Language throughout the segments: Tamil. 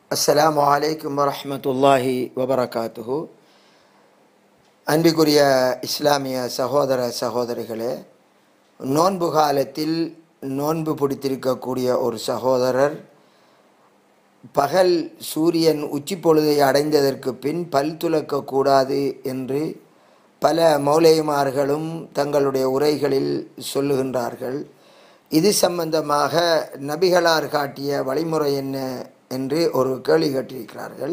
அஸ்ஸலாமு அலைக்கும் வரஹ்மத்துல்லாஹி வபரகாத்துஹு அன்பிற்குரிய இஸ்லாமிய சகோதர சகோதரிகளே நோன்பு காலத்தில் நோன்பு பிடித்திருக்கக்கூடிய ஒரு சகோதரர் பகல் சூரியன் உச்சி பொழுதை அடைந்ததற்கு பின் பல் துலக்கக்கூடாது என்று பல மௌலைமார்களும் தங்களுடைய உரைகளில் சொல்லுகின்றார்கள் இது சம்பந்தமாக நபிகளார் காட்டிய வழிமுறை என்ன என்று ஒரு கேள்வி கேட்டிருக்கிறார்கள்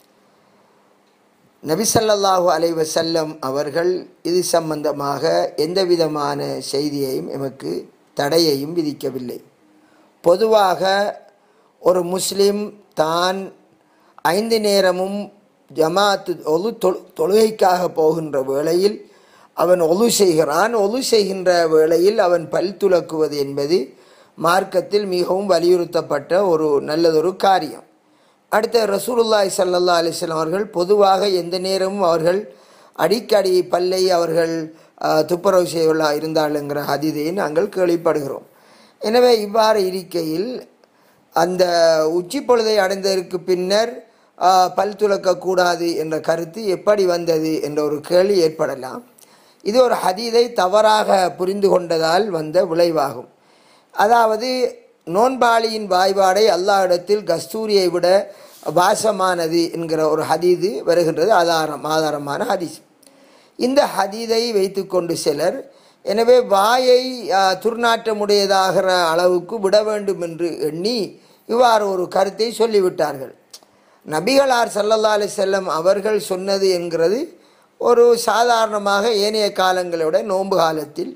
நபிசல்லாஹு அலை வசல்லம் அவர்கள் இது சம்பந்தமாக எந்த விதமான செய்தியையும் எமக்கு தடையையும் விதிக்கவில்லை பொதுவாக ஒரு முஸ்லிம் தான் ஐந்து நேரமும் ஜமாத்து ஒலு தொழு தொழுகைக்காக போகின்ற வேளையில் அவன் ஒலு செய்கிறான் ஒலு செய்கின்ற வேளையில் அவன் பல் துலக்குவது என்பது மார்க்கத்தில் மிகவும் வலியுறுத்தப்பட்ட ஒரு நல்லதொரு காரியம் அடுத்த ரசூலுல்லாய் சல்லல்லா அலிஸ்லாம் அவர்கள் பொதுவாக எந்த நேரமும் அவர்கள் அடிக்கடி பல்லை அவர்கள் துப்புரவு செய்வர்களாக இருந்தாளுங்கிற ஹதிதையை நாங்கள் கேள்விப்படுகிறோம் எனவே இவ்வாறு இருக்கையில் அந்த உச்சி பொழுதை அடைந்ததற்கு பின்னர் பல் துலக்கக்கூடாது என்ற கருத்து எப்படி வந்தது என்ற ஒரு கேள்வி ஏற்படலாம் இது ஒரு ஹதீதை தவறாக புரிந்து கொண்டதால் வந்த விளைவாகும் அதாவது நோன்பாளியின் வாய்பாடை அல்லாஹிடத்தில் கஸ்தூரியை விட வாசமானது என்கிற ஒரு ஹதீது வருகின்றது ஆதாரம் ஆதாரமான ஹதீஸ் இந்த ஹதீதை வைத்துக்கொண்டு சிலர் எனவே வாயை துர்நாற்றமுடையதாகிற அளவுக்கு விட வேண்டும் என்று எண்ணி இவ்வாறு ஒரு கருத்தை சொல்லிவிட்டார்கள் நபிகளார் சல்லல்லா அலி செல்லம் அவர்கள் சொன்னது என்கிறது ஒரு சாதாரணமாக ஏனைய காலங்களை விட நோன்பு காலத்தில்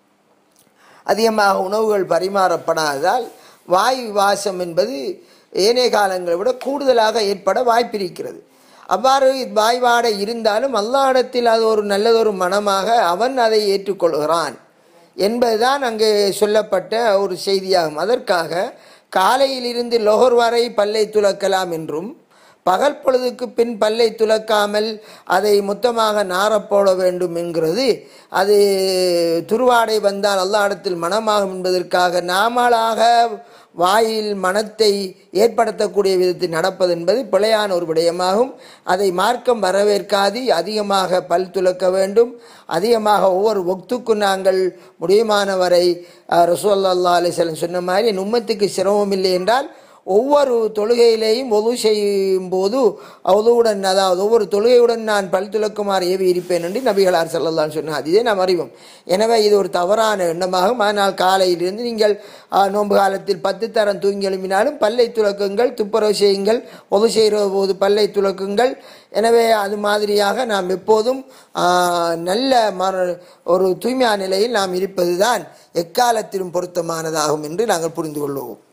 அதிகமாக உணவுகள் பரிமாறப்படாததால் வாய் வாசம் என்பது ஏனைய காலங்களை விட கூடுதலாக ஏற்பட வாய்ப்பிருக்கிறது அவ்வாறு வாய்வாடை இருந்தாலும் அல்லாடத்தில் அது ஒரு நல்லதொரு மனமாக அவன் அதை ஏற்றுக்கொள்கிறான் என்பதுதான் அங்கே சொல்லப்பட்ட ஒரு செய்தியாகும் அதற்காக காலையிலிருந்து லொஹர் வரை பல்லை துலக்கலாம் என்றும் பகல் பொழுதுக்கு பின் பல்லை துலக்காமல் அதை மொத்தமாக நாரப்போட வேண்டும் என்கிறது அது துருவாடை வந்தால் அல்லாடத்தில் மனமாகும் என்பதற்காக நாமளாக வாயில் மனத்தை ஏற்படுத்தக்கூடிய விதத்தில் நடப்பது என்பது பிழையான ஒரு விடயமாகும் அதை மார்க்கம் வரவேற்காது அதிகமாக பல் துலக்க வேண்டும் அதிகமாக ஒவ்வொரு ஒத்துக்கும் நாங்கள் முடியுமானவரை ரசூல்லா அலிசலம் சொன்ன மாதிரி நும்மத்துக்கு சிரமம் இல்லை என்றால் ஒவ்வொரு தொழுகையிலேயும் ஒது செய்யும் போது அவதுவுடன் அதாவது ஒவ்வொரு தொழுகையுடன் நான் பல் துலக்குமாறு ஏவி இருப்பேன் என்று நபிகளார் செல்லலாம் சொன்னார் இதே நாம் அறிவோம் எனவே இது ஒரு தவறான எண்ணமாகும் ஆனால் காலையிலிருந்து நீங்கள் நோன்பு காலத்தில் பத்து தரம் தூங்கி எழுப்பினாலும் பல்லை துலக்குங்கள் துப்புரவு செய்யுங்கள் ஒது செய்கிற போது பல்லை துலக்குங்கள் எனவே அது மாதிரியாக நாம் எப்போதும் நல்ல மர ஒரு தூய்மையான நிலையில் நாம் இருப்பது தான் எக்காலத்திலும் பொருத்தமானதாகும் என்று நாங்கள் புரிந்து கொள்வோம்